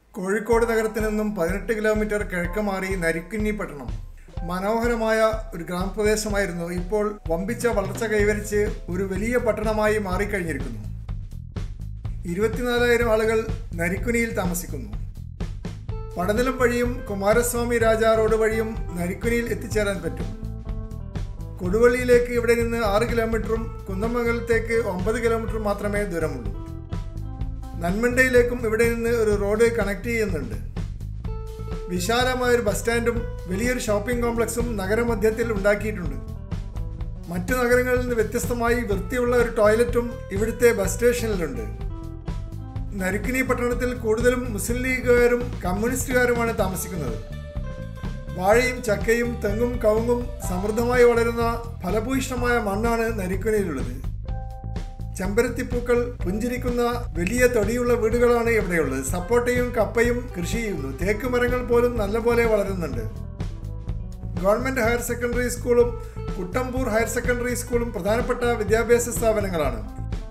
കോഴിക്കോട് നഗരത്തിൽ നിന്നും പതിനെട്ട് കിലോമീറ്റർ കിഴക്ക് മാറി നരിക്കുന്നി പട്ടണം മനോഹരമായ ഒരു ഗ്രാമപ്രദേശമായിരുന്നു ഇപ്പോൾ വമ്പിച്ച വളർച്ച കൈവരിച്ച് ഒരു വലിയ പട്ടണമായി മാറിക്കഴിഞ്ഞിരിക്കുന്നു ഇരുപത്തിനാലായിരം ആളുകൾ നരിക്കുനിയിൽ താമസിക്കുന്നു പടനിലം വഴിയും കുമാരസ്വാമി രാജ റോഡ് വഴിയും നരിക്കുനിയിൽ എത്തിച്ചേരാൻ പറ്റും കൊടുവള്ളിയിലേക്ക് ഇവിടെ നിന്ന് ആറ് കിലോമീറ്ററും കുന്നമംഗലത്തേക്ക് ഒമ്പത് കിലോമീറ്റർ മാത്രമേ ദൂരമുള്ളൂ നന്മണ്ടയിലേക്കും ഇവിടെ നിന്ന് ഒരു റോഡ് കണക്ട് ചെയ്യുന്നുണ്ട് വിശാലമായ ഒരു ബസ് സ്റ്റാൻഡും വലിയൊരു ഷോപ്പിംഗ് കോംപ്ലക്സും നഗരമധ്യത്തിൽ ഉണ്ടാക്കിയിട്ടുണ്ട് മറ്റു നഗരങ്ങളിൽ നിന്ന് വ്യത്യസ്തമായി വൃത്തിയുള്ള ഒരു ടോയ്ലറ്റും ഇവിടുത്തെ ബസ് സ്റ്റേഷനിലുണ്ട് നരുക്കിനി പട്ടണത്തിൽ കൂടുതലും മുസ്ലിം ലീഗുകാരും കമ്മ്യൂണിസ്റ്റുകാരുമാണ് താമസിക്കുന്നത് വാഴയും ചക്കയും തെങ്ങും കവുങ്ങും സമൃദ്ധമായി വളരുന്ന ഫലഭൂയിഷ്ഠമായ മണ്ണാണ് നരിക്കുനിയിലുള്ളത് ചെമ്പരത്തിപ്പൂക്കൾ പുഞ്ചിരിക്കുന്ന വലിയ തൊടിയുള്ള വീടുകളാണ് ഇവിടെയുള്ളത് സപ്പോട്ടയും കപ്പയും കൃഷി ചെയ്യുന്നു തേക്ക് മരങ്ങൾ പോലും നല്ലപോലെ വളരുന്നുണ്ട് ഗവൺമെന്റ് ഹയർ സെക്കൻഡറി സ്കൂളും കുട്ടമ്പൂർ ഹയർ സെക്കൻഡറി സ്കൂളും പ്രധാനപ്പെട്ട വിദ്യാഭ്യാസ സ്ഥാപനങ്ങളാണ്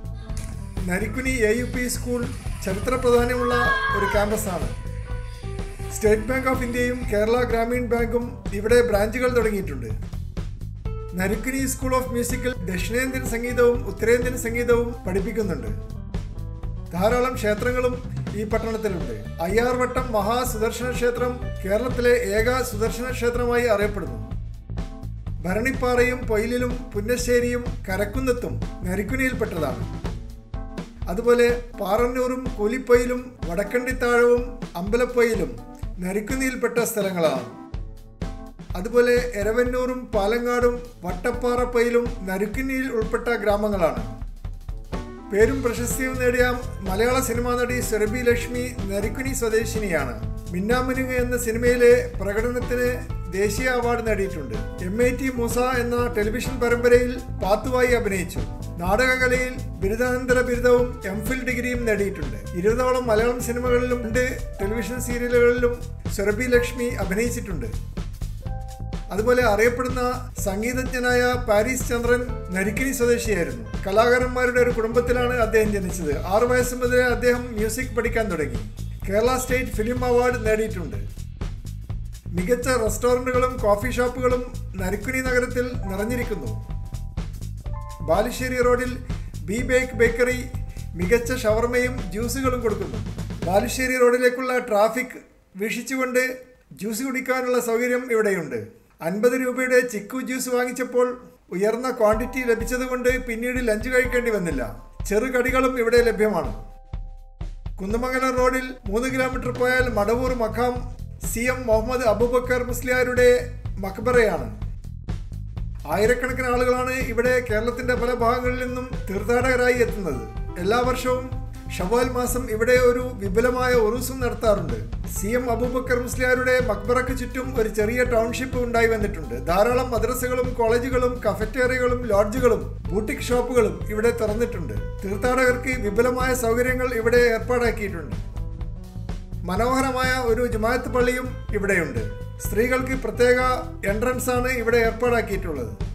Narikkuni A U P school ചരിത്ര പ്രാധാന്യമുള്ള ഒരു ക്യാമ്പസാണ് സ്റ്റേറ്റ് ബാങ്ക് ഓഫ് ഇന്ത്യയും കേരള ഗ്രാമീൺ ബാങ്കും ഇവിടെ ബ്രാഞ്ചുകൾ തുടങ്ങിയിട്ടുണ്ട് നരുക്കിനി സ്കൂൾ ഓഫ് മ്യൂസിക്കിൽ ദക്ഷിണേന്ത്യൻ സംഗീതവും ഉത്തരേന്ത്യൻ സംഗീതവും പഠിപ്പിക്കുന്നുണ്ട് ധാരാളം ക്ഷേത്രങ്ങളും ഈ പട്ടണത്തിലുണ്ട് അയ്യാർവട്ടം മഹാസുദർശന ക്ഷേത്രം കേരളത്തിലെ ഏക സുദർശന ക്ഷേത്രമായി അറിയപ്പെടുന്നു ഭരണിപ്പാറയും പൊയിലിലും പുന്നശ്ശേരിയും കരക്കുന്നത്തും നരിക്കുനിയിൽപ്പെട്ടതാണ് അതുപോലെ പാറന്നൂറും കൂലിപ്പൊയിലും വടക്കണ്ടിത്താഴവും അമ്പലപ്പൊയിലും നരിക്കുനിയിൽപ്പെട്ട സ്ഥലങ്ങളാണ് അതുപോലെ എരവന്നൂറും പാലങ്ങാടും വട്ടപ്പാറപ്പയിലും നരുക്കിനിയിൽ ഉൾപ്പെട്ട ഗ്രാമങ്ങളാണ് പേരും പ്രശസ്തിയും നേടിയ മലയാള സിനിമാ നടി സുരഭി ലക്ഷ്മി നരിക്കുനി സ്വദേശിനിയാണ് മിന്നാമിനുങ്ങ് എന്ന സിനിമയിലെ പ്രകടനത്തിന് ദേശീയ അവാർഡ് നേടിയിട്ടുണ്ട് എം ഐ ടി മൂസ എന്ന ടെലിവിഷൻ പരമ്പരയിൽ പാത്തുവായി അഭിനയിച്ചു നാടകകലയിൽ ബിരുദാനന്തര ബിരുദവും എം ഫിൽ ഡിഗ്രിയും നേടിയിട്ടുണ്ട് ഇരുപതോളം മലയാളം സിനിമകളിലും രണ്ട് ടെലിവിഷൻ സീരിയലുകളിലും സുരഭി ലക്ഷ്മി അഭിനയിച്ചിട്ടുണ്ട് അതുപോലെ അറിയപ്പെടുന്ന സംഗീതജ്ഞനായ പാരീസ് ചന്ദ്രൻ നരിക്കിനി സ്വദേശിയായിരുന്നു കലാകാരന്മാരുടെ ഒരു കുടുംബത്തിലാണ് അദ്ദേഹം ജനിച്ചത് ആറു വയസ്സ് മുതലേ അദ്ദേഹം മ്യൂസിക് പഠിക്കാൻ തുടങ്ങി കേരള സ്റ്റേറ്റ് ഫിലിം അവാർഡ് നേടിയിട്ടുണ്ട് മികച്ച റെസ്റ്റോറൻറ്റുകളും കോഫി ഷോപ്പുകളും നരിക്കുനി നഗരത്തിൽ നിറഞ്ഞിരിക്കുന്നു ബാലുശ്ശേരി റോഡിൽ ബി ബേക്ക് ബേക്കറി മികച്ച ഷവർമയും ജ്യൂസുകളും കൊടുക്കുന്നു ബാലുശ്ശേരി റോഡിലേക്കുള്ള ട്രാഫിക് വീക്ഷിച്ചുകൊണ്ട് ജ്യൂസ് കുടിക്കാനുള്ള സൗകര്യം ഇവിടെയുണ്ട് അൻപത് രൂപയുടെ ചിക്കു ജ്യൂസ് വാങ്ങിച്ചപ്പോൾ ഉയർന്ന ക്വാണ്ടിറ്റി ലഭിച്ചതുകൊണ്ട് പിന്നീട് ലഞ്ച് കഴിക്കേണ്ടി വന്നില്ല ചെറുകടികളും ഇവിടെ ലഭ്യമാണ് കുന്നമംഗലം റോഡിൽ മൂന്ന് കിലോമീറ്റർ പോയാൽ മടവൂർ മഖാം സി എം മുഹമ്മദ് അബൂബക്കർ മുസ്ലിയാരുടെ മക്ബറയാണ് ആയിരക്കണക്കിന് ആളുകളാണ് ഇവിടെ കേരളത്തിന്റെ പല ഭാഗങ്ങളിൽ നിന്നും തീർത്ഥാടകരായി എത്തുന്നത് എല്ലാ വർഷവും ഷവാൽ മാസം ഇവിടെ ഒരു വിപുലമായ ഉറൂസും നടത്താറുണ്ട് സി എം അബൂബക്കർ മുസ്ലിയാരുടെ മക്ബറയ്ക്ക് ചുറ്റും ഒരു ചെറിയ ടൗൺഷിപ്പ് ഉണ്ടായി വന്നിട്ടുണ്ട് ധാരാളം മദ്രസകളും കോളേജുകളും കഫറ്റേറിയകളും ലോഡ്ജുകളും ബൂട്ടിക് ഷോപ്പുകളും ഇവിടെ തുറന്നിട്ടുണ്ട് തീർത്ഥാടകർക്ക് വിപുലമായ സൗകര്യങ്ങൾ ഇവിടെ ഏർപ്പാടാക്കിയിട്ടുണ്ട് മനോഹരമായ ഒരു ജുമായത്ത് പള്ളിയും ഇവിടെയുണ്ട് സ്ത്രീകൾക്ക് പ്രത്യേക എൻട്രൻസ് ആണ് ഇവിടെ ഏർപ്പാടാക്കിയിട്ടുള്ളത്